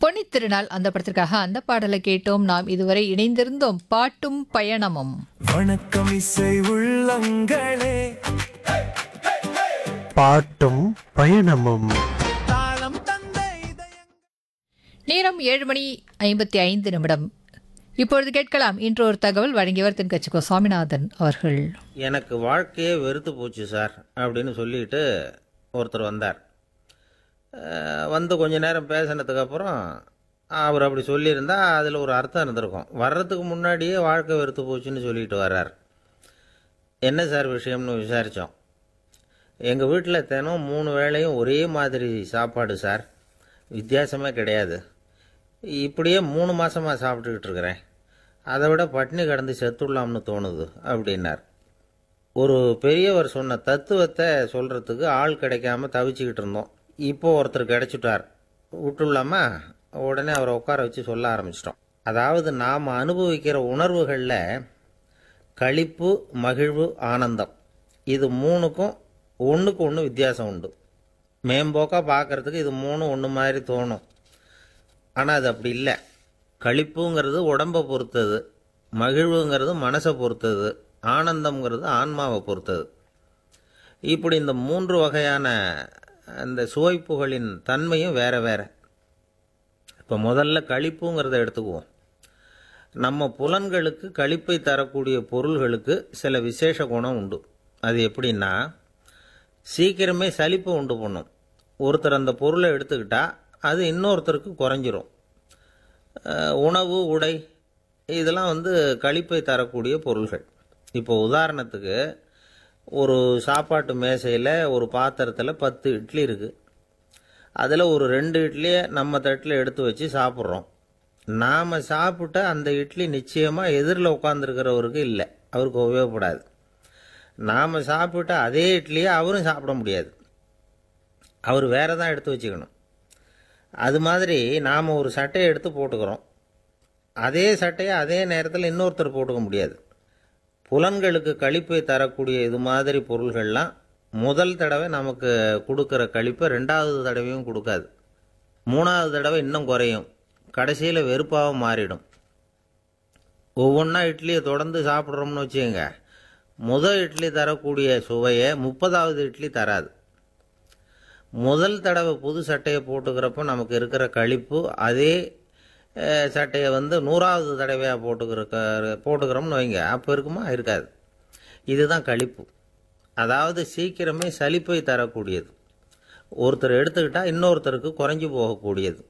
பொன்னித் திருநாள் அந்த படத்திற்காக அந்த பாடலை கேட்டோம் நாம் இதுவரை இணைந்திருந்தோம் பாட்டும் பயணமும் வணக்கம் இசை உள்ளங்களே பாட்டும் பயணமும் தாளம் தந்த இதயம் நேரம் ஏழு மணி ஐம்பத்தி ஐந்து நிமிடம் இப்பொழுது கேட்கலாம் இன்று ஒரு தகவல் வழங்கியவர் தென்கட்சிக்கோ சுவாமிநாதன் அவர்கள் எனக்கு வாழ்க்கையே வெறுத்து போச்சு சார் அப்படின்னு சொல்லிட்டு ஒருத்தர் வந்தார் அஹ் வந்து கொஞ்ச நேரம் பேசினதுக்கு அப்புறம் அவர் அப்படி சொல்லியிருந்தா அதில் ஒரு அர்த்தம் இருந்திருக்கும் வர்றதுக்கு முன்னாடியே வாழ்க்கை வெறுத்து போச்சுன்னு சொல்லிட்டு வர்றார் என்ன சார் விஷயம்னு விசாரித்தோம் எங்கள் வீட்டில் தினம் மூணு வேளையும் ஒரே மாதிரி சாப்பாடு சார் வித்தியாசமே கிடையாது இப்படியே மூணு மாசமா சாப்பிட்டுக்கிட்டு இருக்கிறேன் அதை விட பட்டினி கடந்து செத்துடலாம்னு தோணுது அப்படின்னார் ஒரு பெரியவர் சொன்ன தத்துவத்தை சொல்கிறதுக்கு ஆள் கிடைக்காம தவிச்சுக்கிட்டு இருந்தோம் இப்போ ஒருத்தர் கிடைச்சிட்டார் விட்டுலாமா உடனே அவரை உட்கார வச்சு சொல்ல ஆரம்பிச்சிட்டோம் அதாவது நாம் அனுபவிக்கிற உணர்வுகளில் களிப்பு மகிழ்வு ஆனந்தம் இது மூணுக்கும் ஒன்றுக்கு ஒன்று வித்தியாசம் உண்டு மேம்போக்காக பார்க்கறதுக்கு இது மூணும் ஒன்று மாதிரி தோணும் ஆனால் அது அப்படி இல்லை களிப்புங்கிறது உடம்பை பொறுத்தது மகிழ்வுங்கிறது மனசை பொறுத்தது ஆனந்தம்ங்கிறது ஆன்மாவை பொறுத்தது இப்படி இந்த மூன்று வகையான அந்த சுவைப்புகளின் தன்மையும் வேற வேற இப்போ முதல்ல களிப்புங்கிறத எடுத்துக்குவோம் நம்ம புலன்களுக்கு களிப்பை தரக்கூடிய பொருள்களுக்கு சில விசேஷ குணம் உண்டு அது எப்படின்னா சீக்கிரமே சலிப்பை உண்டு பண்ணும் ஒருத்தர் அந்த பொருளை எடுத்துக்கிட்டா அது இன்னொருத்தருக்கு குறைஞ்சிரும் அஹ் உணவு உடை இதெல்லாம் வந்து களிப்பை தரக்கூடிய பொருள்கள் இப்போ உதாரணத்துக்கு ஒரு சாப்பாட்டு மேசையில் ஒரு பாத்திரத்தில் பத்து இட்லி இருக்குது அதில் ஒரு ரெண்டு இட்லியை நம்ம தட்டில் எடுத்து வச்சு சாப்பிட்றோம் நாம் சாப்பிட்ட அந்த இட்லி நிச்சயமாக எதிரில் உட்காந்துருக்கிறவருக்கு இல்லை அவருக்கு உபயோகப்படாது நாம் சாப்பிட்ட அதே இட்லியை அவரும் சாப்பிட முடியாது அவர் வேற தான் எடுத்து வச்சுக்கணும் அது மாதிரி நாம் ஒரு சட்டையை எடுத்து போட்டுக்கிறோம் அதே சட்டையை அதே நேரத்தில் இன்னொருத்தர் போட்டுக்க முடியாது புலன்களுக்கு கழிப்பை தரக்கூடிய இது மாதிரி பொருள்கள்லாம் முதல் தடவை நமக்கு கொடுக்குற கழிப்பை ரெண்டாவது தடவையும் கொடுக்காது மூணாவது தடவை இன்னும் குறையும் கடைசியில் வெறுப்பாக மாறிடும் ஒவ்வொன்றா இட்லியை தொடர்ந்து சாப்பிட்றோம்னு வச்சுக்கோங்க முதல் இட்லி தரக்கூடிய சுவையை முப்பதாவது இட்லி தராது முதல் தடவை புது சட்டையை போட்டுக்கிறப்ப நமக்கு இருக்கிற களிப்பு அதே அஹ், சட்டையை வந்து நூறாவது தடவையாக போட்டுக்கிற போட்டுக்கிறோம்னு வைங்க அப்போ இருக்குமா இருக்காது இதுதான் களிப்பு அதாவது சீக்கிரமே சலிப்பை தரக்கூடியது ஒருத்தர் எடுத்துக்கிட்டால் இன்னொருத்தருக்கு குறைஞ்சி போகக்கூடியது